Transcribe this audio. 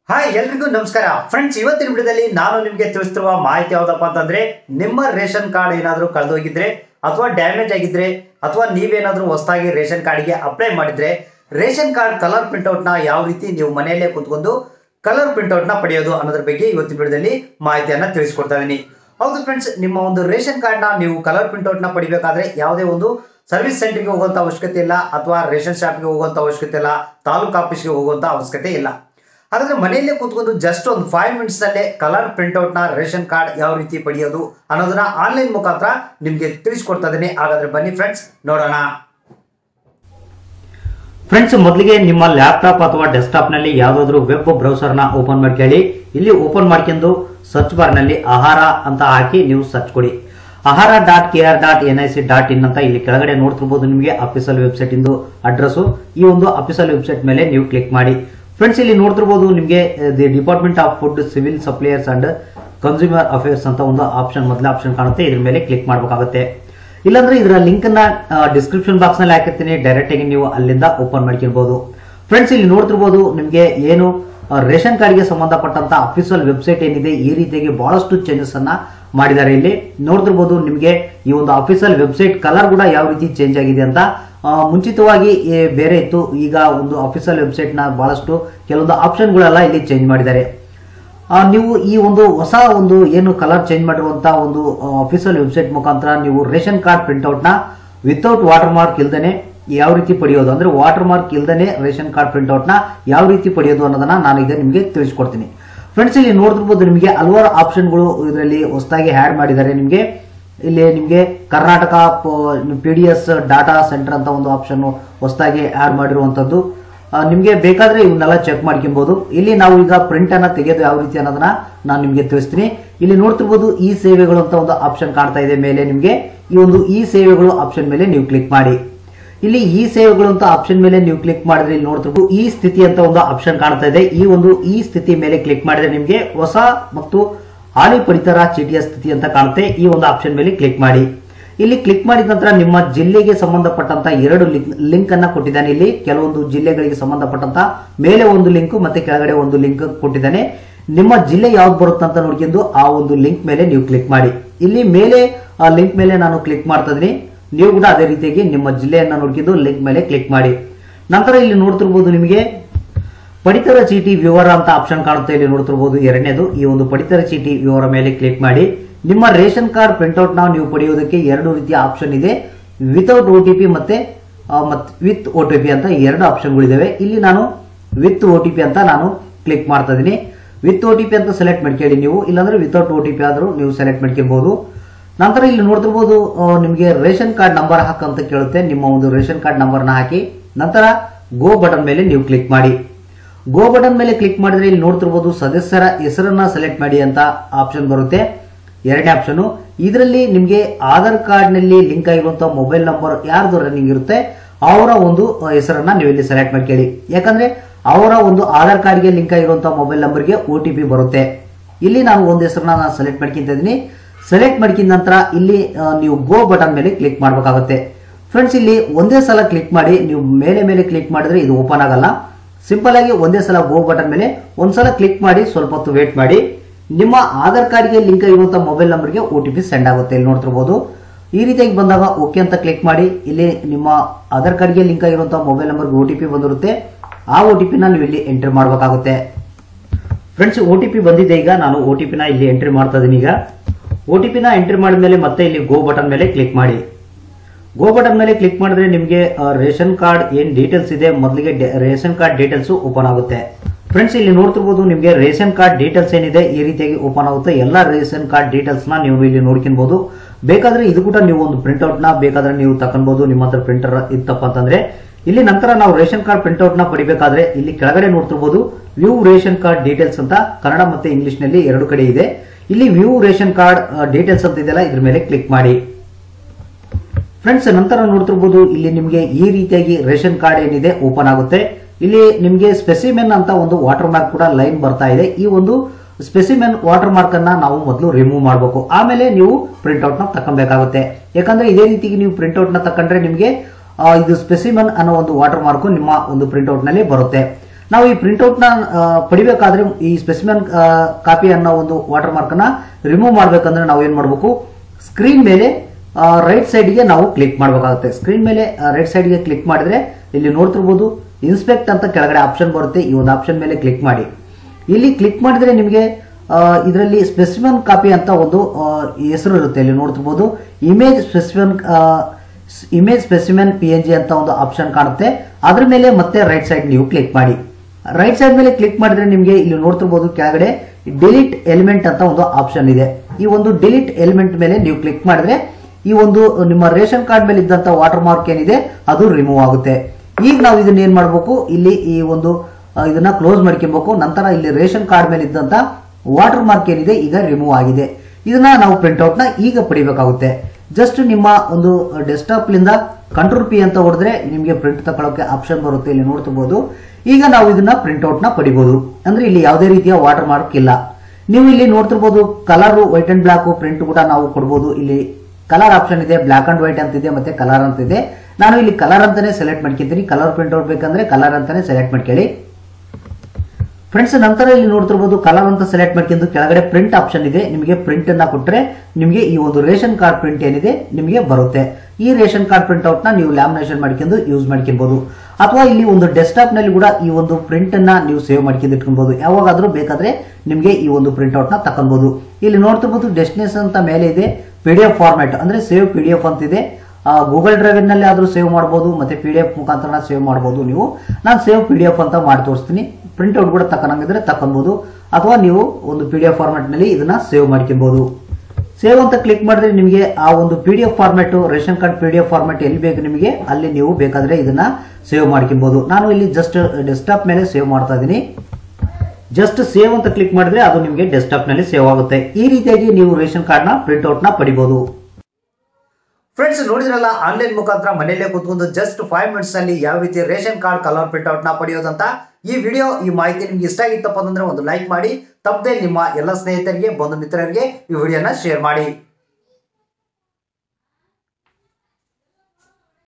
hi ಎಲ್ರಿಗೂ ನಮಸ್ಕಾರ friends ಇವತ್ತಿನ ವಿಡಿಯೋದಲ್ಲಿ ನಾನು ನಿಮಗೆ ತಿಳಿಸ್ತಿರುವ ಮಾಹಿತಿ ಯಾವ್ದಪ್ಪ ಅಂತಂದ್ರೆ ನಿಮ್ಮ ರೇಷನ್ ಕಾರ್ಡ್ ಏನಾದರೂ ಕಳೆದೋಗಿದ್ರೆ ಅಥವಾ ಡ್ಯಾಮೇಜ್ ಆಗಿದ್ರೆ ಅಥವಾ ನೀವೇನಾದರೂ ಹೊಸದಾಗಿ ರೇಷನ್ ಕಾರ್ಡ್ಗೆ ಅಪ್ಲೈ ಮಾಡಿದ್ರೆ ರೇಷನ್ ಕಾರ್ಡ್ ಕಲರ್ ಪ್ರಿಂಟ್ಔಟ್ನ ಯಾವ ರೀತಿ ನೀವು ಮನೆಯಲ್ಲೇ ಕುತ್ಕೊಂಡು ಕಲರ್ ಪ್ರಿಂಟ್ಔಟ್ನ ಪಡೆಯೋದು ಅನ್ನೋದ್ರ ಬಗ್ಗೆ ಇವತ್ತಿನ ವಿಡಿಯೋದಲ್ಲಿ ಮಾಹಿತಿಯನ್ನ ತಿಳಿಸ್ಕೊಡ್ತಾ ಇದೀನಿ ಹೌದು ಫ್ರೆಂಡ್ಸ್ ನಿಮ್ಮ ಒಂದು ರೇಷನ್ ಕಾರ್ಡ್ನ ನೀವು ಕಲರ್ ಪ್ರಿಂಟ್ಔಟ್ನ ಪಡಿಬೇಕಾದ್ರೆ ಯಾವುದೇ ಒಂದು ಸರ್ವಿಸ್ ಸೆಂಟರ್ಗೆ ಹೋಗುವಂತ ಅವಶ್ಯಕತೆ ಇಲ್ಲ ಅಥವಾ ರೇಷನ್ ಶಾಪ್ಗೆ ಹೋಗುವಂತ ಅವಶ್ಯಕತೆ ಇಲ್ಲ ತಾಲೂಕು ಆಫೀಸ್ಗೆ ಹೋಗುವಂತ ಅವಶ್ಯಕತೆ ಇಲ್ಲ ಹಾಗಾದ್ರೆ ಮನೆಯಲ್ಲೇ ಕೂತ್ಕೊಂಡು ಜಸ್ಟ್ ಒಂದು ಫೈವ್ ಮಿನಿಟ್ಸ್ ಅಲ್ಲೇ ಕಲರ್ ಪ್ರಿಂಟ್ಔಟ್ ನ ರೇಷನ್ ಕಾರ್ಡ್ ಯಾವ ರೀತಿ ಪಡೆಯೋದು ಅನ್ನೋದನ್ನ ಆನ್ಲೈನ್ ಮುಖಾಂತರ ನಿಮ್ಗೆ ತಿಳಿಸ್ಕೊಡ್ತಾ ಇದ್ದೀನಿ ಹಾಗಾದ್ರೆ ಬನ್ನಿ ಫ್ರೆಂಡ್ಸ್ ನೋಡೋಣ ಫ್ರೆಂಡ್ಸ್ ಮೊದಲಿಗೆ ನಿಮ್ಮ ಲ್ಯಾಪ್ಟಾಪ್ ಅಥವಾ ಡೆಸ್ಕ್ಟಾಪ್ ನಲ್ಲಿ ಯಾವ್ದಾದ್ರು ವೆಬ್ ಬ್ರೌಸರ್ ನ ಓಪನ್ ಮಾಡ್ಕೊಳ್ಳಿ ಇಲ್ಲಿ ಓಪನ್ ಮಾಡ್ಕೊಂಡು ಸರ್ಚ್ ಬಾರ್ ನಲ್ಲಿ ಆಹಾರ ಅಂತ ಹಾಕಿ ನೀವು ಸರ್ಚ್ ಕೊಡಿ Ahara dot K R dot N I C dot in ಅಂತ ಇಲ್ಲಿ ಕೆಳಗಡೆ ನೋಡ್ತಿರ್ಬೋದು ನಿಮಗೆ ಅಫಿಷಿಯಲ್ ವೆಬ್ಸೈಟ್ ಇಂದು ಅಡ್ರೆಸ್ ಈ ಒಂದು ಅಫಿಷಿಯಲ್ ವೆಬ್ಸೈಟ್ ಮೇಲೆ ನೀವು ಕ್ಲಿಕ್ ಮಾಡಿ ಫ್ರೆಂಡ್ಸ್ ಇಲ್ಲಿ ನೋಡ್ತಿರ್ಬೋದು ನಿಮಗೆ the department of food civil suppliers and consumer affairs ಅಂತ ಒಂದು ಆಪ್ಷನ್ ಮೊದಲ ಆಪ್ಷನ್ ಕಾಣುತ್ತೆ ಇದ್ರ ಮೇಲೆ ಕ್ಲಿಕ್ ಮಾಡಬೇಕಾಗುತ್ತೆ ಇಲ್ಲಾಂದ್ರೆ ಇದರ ಲಿಂಕ್ ನ ಡಿಸ್ಕ್ರಿಪ್ಷನ್ ಬಾಕ್ಸ್ ನಲ್ಲಿ ಹಾಕಿರ್ತೀನಿ ಡೈರೆಕ್ಟ್ ಆಗಿ ನೀವು ಅಲ್ಲಿಂದ ಓಪನ್ ಮಾಡ್ಕೊಬಹುದು ಫ್ರೆಂಡ್ಸ್ ಇಲ್ಲಿ ನೋಡ್ತಿರ್ಬೋದು ನಿಮಗೆ ಏನು ಆ, ರೇಷನ್ ಕಾರ್ಡ್ಗೆ ಸಂಬಂಧಪಟ್ಟಂತ ಅಫಿಷಿಯಲ್ ವೆಬ್ಸೈಟ್ ಏನಿದೆ ಈ ರೀತಿಯಾಗಿ ಬಹಳಷ್ಟು ಚೇಂಜಸ್ ಅನ್ನ ಮಾಡಿದ್ದಾರೆ ಇಲ್ಲಿ ನೋಡ್ತಿರ್ಬೋದು ನಿಮಗೆ ಈ ಒಂದು ಅಫಿಷಿಯಲ್ ವೆಬ್ಸೈಟ್ ಕಲರ್ ಕೂಡ ಯಾವ ರೀತಿ ಚೇಂಜ್ ಆಗಿದೆ ಅಂತ ಆ, ಮುಂಚಿತವಾಗಿ ಏ, ಬೇರೆ ಇತ್ತು ಈಗ ಒಂದು ಅಫಿಷಿಯಲ್ ವೆಬ್ಸೈಟ್ ನ ಬಹಳಷ್ಟು ಕೆಲವೊಂದು ಆಪ್ಷನ್ಗಳೆಲ್ಲ ಇಲ್ಲಿ ಚೇಂಜ್ ಮಾಡಿದ್ದಾರೆ ಆ, ನೀವು ಈ ಒಂದು ಹೊಸ ಒಂದು ಏನು ಕಲರ್ ಚೇಂಜ್ ಮಾಡಿರುವಂತ ಒಂದು ಅಫಿಷಿಯಲ್ ವೆಬ್ಸೈಟ್ ಮುಖಾಂತರ ನೀವು ರೇಷನ್ ಕಾರ್ಡ್ ಪ್ರಿಂಟ್ಔಟ್ ನ ವಿತೌಟ್ ವಾಟರ್ ಮಾರ್ಕ್ ಇಲ್ದೇನೆ ಯಾವ ರೀತಿ ಪಡೆಯೋದು ಅಂದ್ರೆ ವಾಟರ್ ಮಾರ್ಕ್ ಇಲ್ದೇನೆ ರೇಷನ್ ಕಾರ್ಡ್ ಪ್ರಿಂಟ್ಔಟ್ ನ ಯಾವ ರೀತಿ ಪಡೆಯೋದು ಅನ್ನೋದನ್ನ ನಾನು ಈಗ ನಿಮಗೆ ತಿಳಿಸ್ಕೊಡ್ತೀನಿ ಫ್ರೆಂಡ್ಸ್ ಇಲ್ಲಿ ನೋಡ್ತಿರ್ಬೋದು ನಿಮಗೆ ಹಲವಾರು ಆಪ್ಷನ್ಗಳು ಇದರಲ್ಲಿ ಹೊಸದಾಗಿ ಆ್ಯಡ್ ಮಾಡಿದ್ದಾರೆ ನಿಮಗೆ ಇಲ್ಲಿ ನಿಮಗೆ Karnataka P D S data centre ಅಂತ ಒಂದು ಆಪ್ಷನ್ ಹೊಸದಾಗಿ ಆಡ್ ಮಾಡಿರುವಂತದ್ದು ಆ, ನಿಮ್ಗೆ ಬೇಕಾದ್ರೆ ಇವನ್ನೆಲ್ಲ ಚೆಕ್ ಮಾಡ್ಕೊಬಹುದು ಇಲ್ಲಿ ನಾವು ಈಗ ಪ್ರಿಂಟ್ ಅನ್ನ ತೆಗೆಯೋದು ಯಾವ ರೀತಿ ಅನ್ನೋದನ್ನ ನಾನು ನಿಮ್ಗೆ ತಿಳಿಸ್ತೀನಿ ಇಲ್ಲಿ ನೋಡ್ತಿರ್ಬೋದು ಈ ಸೇವೆಗಳು ಅಂತ ಒಂದು ಆಪ್ಷನ್ ಕಾಣ್ತಾ ಇದೆ ಮೇಲೆ ನಿಮ್ಗೆ ಈ ಒಂದು ಈ ಸೇವೆಗಳು ಆಪ್ಷನ್ ಮೇಲೆ ನೀವು ಕ್ಲಿಕ್ ಮಾಡಿ ಇಲ್ಲಿ ಈ ಸೇವೆಗಳು ಅಂತ ಆಪ್ಷನ್ ಮೇಲೆ ನೀವು ಕ್ಲಿಕ್ ಮಾಡಿದ್ರೆ ಇಲ್ಲಿ ನೋಡ್ತಿರ್ಬೋದು ಈ ಸ್ಥಿತಿ ಅಂತ ಒಂದು ಆಪ್ಷನ್ ಕಾಣ್ತಾ ಇದೆ ಈ ಒಂದು ಈ ಸ್ಥಿತಿ ಮೇಲೆ ಕ್ಲಿಕ್ ಮಾಡಿದ್ರೆ ನಿಮ್ಗೆ ಹೊಸ ಮತ್ತು ಹಾಲಿ ಪಡಿತರ ಚೀಟಿಯ ಸ್ಥಿತಿ ಅಂತ ಕಾಣುತ್ತೆ ಈ ಒಂದು ಆಪ್ಷನ್ ಮೇಲೆ ಕ್ಲಿಕ್ ಮಾಡಿ ಇಲ್ಲಿ ಕ್ಲಿಕ್ ಮಾಡಿದ ನಂತರ ನಿಮ್ಮ ಜಿಲ್ಲೆಗೆ ಸಂಬಂಧಪಟ್ಟಂತ ಎರಡು ಲಿಂಕ್ ಅನ್ನ ಕೊಟ್ಟಿದ್ದಾನೆ ಇಲ್ಲಿ ಕೆಲವೊಂದು ಜಿಲ್ಲೆಗಳಿಗೆ ಸಂಬಂಧಪಟ್ಟಂತ ಮೇಲೆ ಒಂದು ಲಿಂಕ್ ಮತ್ತೆ ಕೆಳಗಡೆ ಒಂದು ಲಿಂಕ್ ಕೊಟ್ಟಿದ್ದಾನೆ ನಿಮ್ಮ ಜಿಲ್ಲೆ ಯಾವ್ದು ಬರುತ್ತೆ ಅಂತ ನೋಡ್ಕೊಂಡು ಆ ಒಂದು ಲಿಂಕ್ ಮೇಲೆ ನೀವು ಕ್ಲಿಕ್ ಮಾಡಿ ಇಲ್ಲಿ ಮೇಲೆ ಆ ಲಿಂಕ್ ಮೇಲೆ ನಾನು ಕ್ಲಿಕ್ ಮಾಡ್ತಾ ಇದೀನಿ ನೀವು ಕೂಡ ಅದೇ ರೀತಿಯಾಗಿ ನಿಮ್ಮ ಜಿಲ್ಲೆಯನ್ನ ನೋಡ್ಕೊಂಡು ಲಿಂಕ್ ಮೇಲೆ ಕ್ಲಿಕ್ ಮಾಡಿ ನಂತರ ಇಲ್ಲಿ ನೋಡ್ತಿರ್ಬೋದು ನಿಮಗೆ ಪಡಿತರ ಚೀಟಿ ವಿವರ ಅಂತ ಆಪ್ಷನ್ ಕಾಣುತ್ತೆ ಇಲ್ಲಿ ನೋಡ್ತಿರ್ಬೋದು ಎರಡನೇದು ಈ ಒಂದು ಪಡಿತರ ಚೀಟಿ ವಿವರ ಮೇಲೆ ಕ್ಲಿಕ್ ಮಾಡಿ ನಿಮ್ಮ ರೇಷನ್ ಕಾರ್ಡ್ ಪ್ರಿಂಟ್ಔಟ್ ನಾವು ನೀವು ಪಡೆಯೋದಕ್ಕೆ ಎರಡು ರೀತಿಯ ಆಪ್ಷನ್ ಇದೆ ವಿತೌಟ್ ಒ ಟಿ ಪಿ ಮತ್ತೆ ವಿತ್ ಒ ಟಿ ಪಿ ಅಂತ ಎರಡು ಆಪ್ಷನ್ಗಳಿದಾವೆ ಇಲ್ಲಿ ನಾನು ವಿತ್ ಒ ಟಿ ಪಿ ಅಂತ ನಾನು ಕ್ಲಿಕ್ ಮಾಡ್ತಾ ಇದೀನಿ ವಿತ್ ಒ ಟಿ ಪಿ ಅಂತ ಸೆಲೆಕ್ಟ್ ಮಾಡ್ಕೊಳ್ಳಿ ನೀವು ಇಲ್ಲಾಂದ್ರೆ ವಿತೌಟ್ ಒ ಟಿ ಪಿ ಆದ್ರೂ ನೀವು ಸೆಲೆಕ್ಟ್ ಮಾಡ್ಕೊಬಹುದು ನಂತರ ಇಲ್ಲಿ ನೋಡ್ತಿರ್ಬೋದು ಆ, ನಿಮಗೆ ರೇಷನ್ ಕಾರ್ಡ್ ನಂಬರ್ ಹಾಕ ಅಂತ ಕೇಳುತ್ತೆ ನಿಮ್ಮ ಒಂದು ರೇಷನ್ ಕಾರ್ಡ್ ನಂಬರ್ನ ಹಾಕಿ ನಂತರ ಗೋ ಬಟನ್ ಮೇಲೆ ನೀವು ಕ್ಲಿಕ್ ಮಾಡಿ ಗೋ ಬಟನ್ ಮೇಲೆ ಕ್ಲಿಕ್ ಮಾಡಿದ್ರೆ ಇಲ್ಲಿ ನೋಡ್ತಿರ್ಬೋದು ಸದಸ್ಯರ ಹೆಸರನ್ನ ಸೆಲೆಕ್ಟ್ ಮಾಡಿ ಅಂತ ಆಪ್ಷನ್ ಬರುತ್ತೆ ಎರಡನೇ ಆಪ್ಷನ್ ಇದರಲ್ಲಿ ನಿಮಗೆ ಆಧಾರ್ ಕಾರ್ಡ್ ನಲ್ಲಿ ಲಿಂಕ್ ಆಗಿರುವಂತಹ ಮೊಬೈಲ್ ನಂಬರ್ ಯಾರ್ದು ರನ್ನಿಂಗ್ ಇರುತ್ತೆ ಅವರ ಒಂದು ಆ, ಹೆಸರನ್ನ ನೀವು ಇಲ್ಲಿ ಸೆಲೆಕ್ಟ್ ಮಾಡ್ಕೊಳ್ಳಿ ಯಾಕಂದ್ರೆ ಅವರ ಒಂದು ಆಧಾರ್ ಕಾರ್ಡ್ಗೆ ಲಿಂಕ್ ಆಗಿರುವಂತಹ ಮೊಬೈಲ್ ನಂಬರ್ಗೆ ಒ ಟಿ ಪಿ ಬರುತ್ತೆ ಇಲ್ಲಿ ನಾನು ಒಂದು ಹೆಸರನ್ನ ನಾನು ಸೆಲೆಕ್ಟ್ ಮಾಡ್ಕೊಂತ ಇದೀನಿ ಸೆಲೆಕ್ಟ್ ಮಾಡ್ಕಿದ ನಂತರ ಇಲ್ಲಿ ಆ, ನೀವು ಗೋ ಬಟನ್ ಮೇಲೆ ಕ್ಲಿಕ್ ಮಾಡಬೇಕಾಗುತ್ತೆ ಫ್ರೆಂಡ್ಸ್ ಇಲ್ಲಿ ಒಂದೇ ಸಲ ಕ್ಲಿಕ್ ಮಾಡಿ ನೀವು ಮೇಲೆ ಮೇಲೆ ಕ್ಲಿಕ್ ಮಾಡಿದ್ರೆ ಇದು ಓಪನ್ ಆಗಲ್ಲ ಸಿಂಪಲ್ ಆಗಿ ಒಂದೇ ಸಲ ಗೋ ಬಟನ್ ಮೇಲೆ ಒಂದ್ಸಲ ಕ್ಲಿಕ್ ಮಾಡಿ ಸ್ವಲ್ಪ ಹೊತ್ತು ವೇಟ್ ಮಾಡಿ ನಿಮ್ಮ ಆಧಾರ್ ಕಾರ್ಡ್ಗೆ ಲಿಂಕ್ ಆಗಿರುವಂತಹ ಮೊಬೈಲ್ ನಂಬರ್ಗೆ ಒ ಟಿ ಪಿ ಸೆಂಡ್ ಆಗುತ್ತೆ ಇಲ್ಲಿ ನೋಡ್ತಿರ್ಬೋದು ಈ ರೀತಿಯಾಗಿ ಬಂದಾಗ ಓಕೆ ಅಂತ ಕ್ಲಿಕ್ ಮಾಡಿ ಇಲ್ಲಿ ನಿಮ್ಮ ಆಧಾರ್ ಕಾರ್ಡ್ಗೆ ಲಿಂಕ್ ಆಗಿರುವಂತಹ ಮೊಬೈಲ್ ನಂಬರ್ಗೆ ಒ ಟಿ ಪಿ ಬಂದಿರುತ್ತೆ ಆ ಒ ಟಿ ಪಿನ ನೀವು ಇಲ್ಲಿ ಎಂಟ್ರಿ ಮಾಡಬೇಕಾಗುತ್ತೆ ಫ್ರೆಂಡ್ಸ್ ಒ ಟಿ ಪಿ ಬಂದಿದೆ ಈಗ ನಾನು ಒ ಟಿ ಪಿನ ಇಲ್ಲಿ ಎಂಟ್ರಿ ಮಾಡ್ತಾ ಇದೀನಿ ಈಗ ಒ ಟಿ ಪಿನ ಎಂಟ್ರಿ ಮಾಡಿದ್ಮೇಲೆ ಮತ್ತೆ ಇಲ್ಲಿ ಗೋ ಬಟನ್ ಮೇಲೆ ಕ್ಲಿಕ್ ಮಾಡಿ ಗೋ ಬಟನ್ ಮೇಲೆ ಕ್ಲಿಕ್ ಮಾಡಿದ್ರೆ ನಿಮಗೆ ರೇಷನ್ ಕಾರ್ಡ್ ಏನ್ ಡೀಟೇಲ್ಸ್ ಇದೆ ಮೊದಲಿಗೆ ರೇಷನ್ ಕಾರ್ಡ್ ಡೀಟೇಲ್ಸ್ ಓಪನ್ ಆಗುತ್ತೆ ಫ್ರೆಂಡ್ಸ್ ಇಲ್ಲಿ ನೋಡ್ತಿರ್ಬೋದು ನಿಮಗೆ ರೇಷನ್ ಕಾರ್ಡ್ ಡೀಟೇಲ್ಸ್ ಏನಿದೆ ಈ ರೀತಿಯಾಗಿ ಓಪನ್ ಆಗುತ್ತೆ ಎಲ್ಲ ರೇಷನ್ ಕಾರ್ಡ್ ಡೀಟೇಲ್ಸ್ ನ ನೀವು ಇಲ್ಲಿ ನೋಡ್ಕೊಬಹುದು ಬೇಕಾದ್ರೆ ಇದು ಕೂಡ ನೀವು ಒಂದು ಪ್ರಿಂಟ್ಔಟ್ ನ ಬೇಕಾದ್ರೆ ನೀವು ತಕೊಬಹುದು ನಿಮ್ಮ ಹತ್ರ ಪ್ರಿಂಟರ್ ಇತ್ತಪ್ಪ ಅಂತಂದ್ರೆ ಇಲ್ಲಿ ನಂತರ ನಾವು ರೇಷನ್ ಕಾರ್ಡ್ ಪ್ರಿಂಟ್ಔಟ್ ನ ಪಡಿಬೇಕಾದ್ರೆ ಇಲ್ಲಿ ಕೆಳಗಡೆ ನೋಡ್ತಿರ್ಬೋದು ವ್ಯೂ ರೇಷನ್ ಕಾರ್ಡ್ ಡೀಟೇಲ್ಸ್ ಅಂತ ಕನ್ನಡ ಮತ್ತೆ ಇಂಗ್ಲಿಷ್ ನಲ್ಲಿ ಎರಡು ಕಡೆ ಇದೆ ಇಲ್ಲಿ ವ್ಯೂ ರೇಷನ್ ಕಾರ್ಡ್ ಡೀಟೇಲ್ಸ್ ಅಂತ ಇದೆಯಲ್ಲ ಇದ್ರ ಮೇಲೆ ಕ್ಲಿಕ್ ಮಾಡಿ ಫ್ರೆಂಡ್ಸ್ ನಂತರ ನೋಡ್ತಿರ್ಬೋದು ಇಲ್ಲಿ ನಿಮಗೆ ಈ ರೀತಿಯಾಗಿ ರೇಷನ್ ಕಾರ್ಡ್ ಏನಿದೆ ಓಪನ್ ಆಗುತ್ತೆ ಇಲ್ಲಿ ನಿಮಗೆ ಸ್ಪೆಸಿಮೆನ್ ಅಂತ ಒಂದು ವಾಟರ್ ಮಾರ್ಕ್ ಕೂಡ ಲೈನ್ ಬರ್ತಾ ಇದೆ ಈ ಒಂದು ಸ್ಪೆಸಿಮೆನ್ ವಾಟರ್ ಮಾರ್ಕ್ ಅನ್ನ ನಾವು ಮೊದಲು ರಿಮೂವ್ ಮಾಡಬೇಕು ಆಮೇಲೆ ನೀವು ಪ್ರಿಂಟ್ಔಟ್ ನ ತಗೊಬೇಕಾಗುತ್ತೆ ಯಾಕಂದ್ರೆ ಇದೇ ರೀತಿಗೆ ನೀವು ಪ್ರಿಂಟ್ಔಟ್ ನ ತಕೊಂಡ್ರೆ ನಿಮಗೆ ಆ, ಇದು ಸ್ಪೆಸಿಮನ್ ಅನ್ನೋ ಒಂದು ವಾಟರ್ ಮಾರ್ಕ್ ನಿಮ್ಮ ಒಂದು ಪ್ರಿಂಟ್ಔಟ್ ನಲ್ಲಿ ಬರುತ್ತೆ ನಾವು ಈ ಪ್ರಿಂಟ್ಔಟ್ನ ಪಡಿಬೇಕಾದ್ರೆ ಈ ಸ್ಪೆಸಿಮೆನ್ ಕಾಪಿ ಅನ್ನೋ ಒಂದು ವಾಟರ್ ಮಾರ್ಕ್ನ ರಿಮೂವ್ ಮಾಡ್ಬೇಕಂದ್ರೆ ನಾವು ಏನ್ ಮಾಡಬೇಕು ಸ್ಕ್ರೀನ್ ಮೇಲೆ ರೈಟ್ ಸೈಡ್ಗೆ ನಾವು ಕ್ಲಿಕ್ ಮಾಡಬೇಕಾಗುತ್ತೆ ಸ್ಕ್ರೀನ್ ಮೇಲೆ ರೈಟ್ ಸೈಡ್ಗೆ ಕ್ಲಿಕ್ ಮಾಡಿದ್ರೆ ಇಲ್ಲಿ ನೋಡ್ತಿರ್ಬೋದು ಇನ್ಸ್ಪೆಕ್ಟ್ ಅಂತ ಕೆಳಗಡೆ ಆಪ್ಷನ್ ಬರುತ್ತೆ ಈ ಒಂದು ಆಪ್ಷನ್ ಮೇಲೆ ಕ್ಲಿಕ್ ಮಾಡಿ ಇಲ್ಲಿ ಕ್ಲಿಕ್ ಮಾಡಿದ್ರೆ ನಿಮಗೆ ಇದರಲ್ಲಿ ಸ್ಪೆಸಿಮನ್ ಕಾಪಿ ಅಂತ ಒಂದು ಆ, ಹೆಸರು ಇರುತ್ತೆ ಇಲ್ಲಿ ನೋಡ್ತಿರ್ಬೋದು image specimen image specimen P N G ಅಂತ ಒಂದು ಆಪ್ಷನ್ ಕಾಣುತ್ತೆ ಅದ್ರ ಮೇಲೆ ಮತ್ತೆ ರೈಟ್ ಸೈಡ್ ನೀವು ಕ್ಲಿಕ್ ಮಾಡಿ ರೈಟ್ ಸೈಡ್ ಮೇಲೆ ಕ್ಲಿಕ್ ಮಾಡಿದ್ರೆ ನಿಮಗೆ ಇಲ್ಲಿ ನೋಡ್ತಿರ್ಬೋದು ಕೆಳಗಡೆ ಡಿಲೀಟ್ ಎಲಿಮೆಂಟ್ ಅಂತ ಒಂದು ಆಪ್ಷನ್ ಇದೆ ಈ ಒಂದು ಡಿಲೀಟ್ ಎಲಿಮೆಂಟ್ ಮೇಲೆ ನೀವು ಕ್ಲಿಕ್ ಮಾಡಿದ್ರೆ ಈ ಒಂದು ನಿಮ್ಮ ರೇಷನ್ ಕಾರ್ಡ್ ಮೇಲೆ ಇದ್ದಂತ ವಾಟರ್ ಮಾರ್ಕ್ ಏನಿದೆ ಅದು ರಿಮೂವ್ ಆಗುತ್ತೆ ಈಗ ನಾವು ಇದನ್ನ ಏನ್ ಮಾಡಬೇಕು ಇಲ್ಲಿ ಈ ಒಂದು ಆ, ಇದನ್ನ ಕ್ಲೋಸ್ ಮಾಡ್ಕೊಬೇಕು ನಂತರ ಇಲ್ಲಿ ರೇಷನ್ ಕಾರ್ಡ್ ಮೇಲೆ ಇದ್ದಂತ ವಾಟರ್ ಮಾರ್ಕ್ ಏನಿದೆ ಈಗ ರಿಮೂವ್ ಆಗಿದೆ ಇದನ್ನ ನಾವು ಪ್ರಿಂಟ್ಔಟ್ ನ ಈಗ ಪಡಿಬೇಕಾಗುತ್ತೆ ಜಸ್ಟ್ ನಿಮ್ಮ ಒಂದು ಡೆಸ್ಕ್ಟಾಪ್ ಲಿಂದ ಕಂಟ್ರೋಲ್ ಪಿ ಅಂತ ಹೊಡೆದ್ರೆ ನಿಮಗೆ ಪ್ರಿಂಟ್ ತಗೊಳ್ಳೋಕೆ ಆಪ್ಷನ್ ಬರುತ್ತೆ ಇಲ್ಲಿ ನೋಡ್ತಿರ್ಬೋದು ಈಗ ನಾವು ಇದನ್ನ ಪ್ರಿಂಟ್ಔಟ್ ನ ಪಡಿಬಹುದು ಅಂದ್ರೆ ಇಲ್ಲಿ ಯಾವುದೇ ರೀತಿಯ ವಾಟರ್ ಮಾರ್ಕ್ ಇಲ್ಲ ನೀವು ಇಲ್ಲಿ ನೋಡ್ತಿರ್ಬೋದು colour white and black print ಕೂಡ ನಾವು ಕೊಡ್ಬೋದು ಇಲ್ಲಿ ಕಲರ್ ಆಪ್ಷನ್ ಇದೆ ಬ್ಲಾಕ್ ಅಂಡ್ ವೈಟ್ ಅಂತ ಇದೆ ಮತ್ತೆ ಕಲರ್ ಅಂತ ಇದೆ ನಾನು ಇಲ್ಲಿ ಕಲರ್ ಅಂತಾನೆ ಸೆಲೆಕ್ಟ್ ಮಾಡ್ಕೊಂತೀನಿ ಕಲರ್ ಪ್ರಿಂಟ್ಔಟ್ ಬೇಕಂದ್ರೆ ಕಲರ್ ಅಂತಾನೆ ಸೆಲೆಕ್ಟ್ ಮಾಡ್ಕೊಳ್ಳಿ ಫ್ರೆಂಡ್ಸ್ ನಂತರ ಇಲ್ಲಿ ನೋಡ್ತಿರ್ಬೋದು ಕಲರ್ ಅಂತ ಸೆಲೆಕ್ಟ್ ಮಾಡ್ಕೊಂಡು ಕೆಳಗಡೆ ಪ್ರಿಂಟ್ ಆಪ್ಷನ್ ಇದೆ ನಿಮಗೆ ಪ್ರಿಂಟ್ ಅನ್ನ ಕೊಟ್ರೆ ನಿಮಗೆ ಈ ಒಂದು ರೇಷನ್ ಕಾರ್ಡ್ ಪ್ರಿಂಟ್ ಏನಿದೆ ನಿಮಗೆ ಬರುತ್ತೆ ಈ ರೇಷನ್ ಕಾರ್ಡ್ ಪ್ರಿಂಟ್ ಔಟ್ ನ ನೀವು ಲ್ಯಾಮಿನೇಷನ್ ಮಾಡ್ಕೊಂಡು ಯೂಸ್ ಮಾಡ್ಕೊಬಹುದು ಅಥವಾ ಇಲ್ಲಿ ಒಂದು ಡೆಸ್ಕ್ಟಾಪ್ ನಲ್ಲಿ ಕೂಡ ಈ ಒಂದು ಪ್ರಿಂಟ್ ಅನ್ನ ನೀವು ಸೇವ್ ಮಾಡ್ಕೊಂಡು ಇಟ್ಕೊಬಹುದು ಯಾವಾಗಾದ್ರೂ ಬೇಕಾದ್ರೆ ನಿಮಗೆ ಈ ಒಂದು ಪ್ರಿಂಟ್ ಔಟ್ ನ ತಕೊಬಹುದು ಇಲ್ಲಿ ನೋಡ್ತಿರ್ಬೋದು ಡೆಸ್ಟಿನೇಷನ್ ಅಂತ ಮೇಲೆ ಇದೆ ಪಿ ಡಿ ಎಫ್ ಫಾರ್ಮ್ಯಾಟ್ ಅಂದ್ರೆ ಸೇವ್ ಪಿ ಡಿ ಎಫ್ ಅಂತಿದೆ ಗೂಗಲ್ ಡ್ರೈವ್ ನಲ್ಲಿ ಆದ್ರೂ ಸೇವ್ ಮಾಡಬಹುದು ಮತ್ತೆ ಪಿ ಡಿ ಎಫ್ ಮುಖಾಂತರ ಸೇವ್ ಮಾಡಬಹುದು ನೀವು ನಾನು ಸೇವ್ ಪಿ ಡಿ ಎಫ್ ಅಂತ ಮಾಡಿ ತೋರಿಸ್ತೀನಿ ಪ್ರಿಂಟ್ ಔಟ್ ಕೂಡ ತಕೊಂಡಂಗಿದ್ರೆ ತಕೊಬಹುದು ಅಥವಾ ನೀವು ಒಂದು ಪಿ ಡಿ ಎಫ್ ಫಾರ್ಮ್ಯಾಟ್ ನಲ್ಲಿ ಇದನ್ನ ಸೇವ್ ಮಾಡ್ಕೊಬಹುದು ಸೇವ್ ಅಂತ ಕ್ಲಿಕ್ ಮಾಡಿದ್ರೆ ನಿಮಗೆ ಆ ಒಂದು P D F format ration card P D F format ಎಲ್ಲಿ ಬೇಕು ನಿಮಗೆ ಅಲ್ಲಿ ನೀವು ಬೇಕಾದ್ರೆ ಇದನ್ನ ಸೇವ್ ಮಾಡ್ಕೊಬಹುದು ನಾನು ಇಲ್ಲಿ ಜಸ್ಟ್ ಡೆಸ್ಕ್ಟಾಪ್ ಮೇಲೆ ಸೇವ್ ಮಾಡ್ತಾ ಇದ್ದೀನಿ ಜಸ್ಟ್ ಸೇವ್ ಅಂತ ಕ್ಲಿಕ್ ಮಾಡಿದ್ರೆ ಅದು ನಿಮಗೆ ಡೆಸ್ಕ್ಟಾಪ್ ನಲ್ಲಿ ಸೇವ್ ಆಗುತ್ತೆ ಈ ರೀತಿಯಾಗಿ ನೀವು ರೇಷನ್ ಕಾರ್ಡ್ ನ ಪ್ರಿಂಟ್ ಔಟ್ ನ ಪಡಿಬಹುದು ಫ್ರೆಂಡ್ಸ್ ನೋಡಿದ್ರಲ್ಲ ಆನ್ಲೈನ್ ಮುಖಾಂತರ ಮನೆಯಲ್ಲೇ ಕೂತ್ಕೊಂಡು ಜಸ್ಟ್ ಫೈವ್ ಮಿನಿಟ್ಸ್ ಅಲ್ಲಿ ಯಾವ ರೀತಿ ration card colour print out ನ ಪಡೆಯೋದಂತ ಈ ವಿಡಿಯೋ ಈ ಮಾಹಿತಿ ನಿಮ್ಗೆ ಇಷ್ಟ ಆಗಿತ್ತಪ್ಪ ಅಂದ್ರೆ ಒಂದು ಲೈಕ್ ಮಾಡಿ ತಪ್ಪದೆ ನಿಮ್ಮ ಎಲ್ಲ ಸ್ನೇಹಿತರಿಗೆ ಬಂಧು ಮಿತ್ರರಿಗೆ ಈ ವಿಡಿಯೋನ ಶೇರ್ ಮಾಡಿ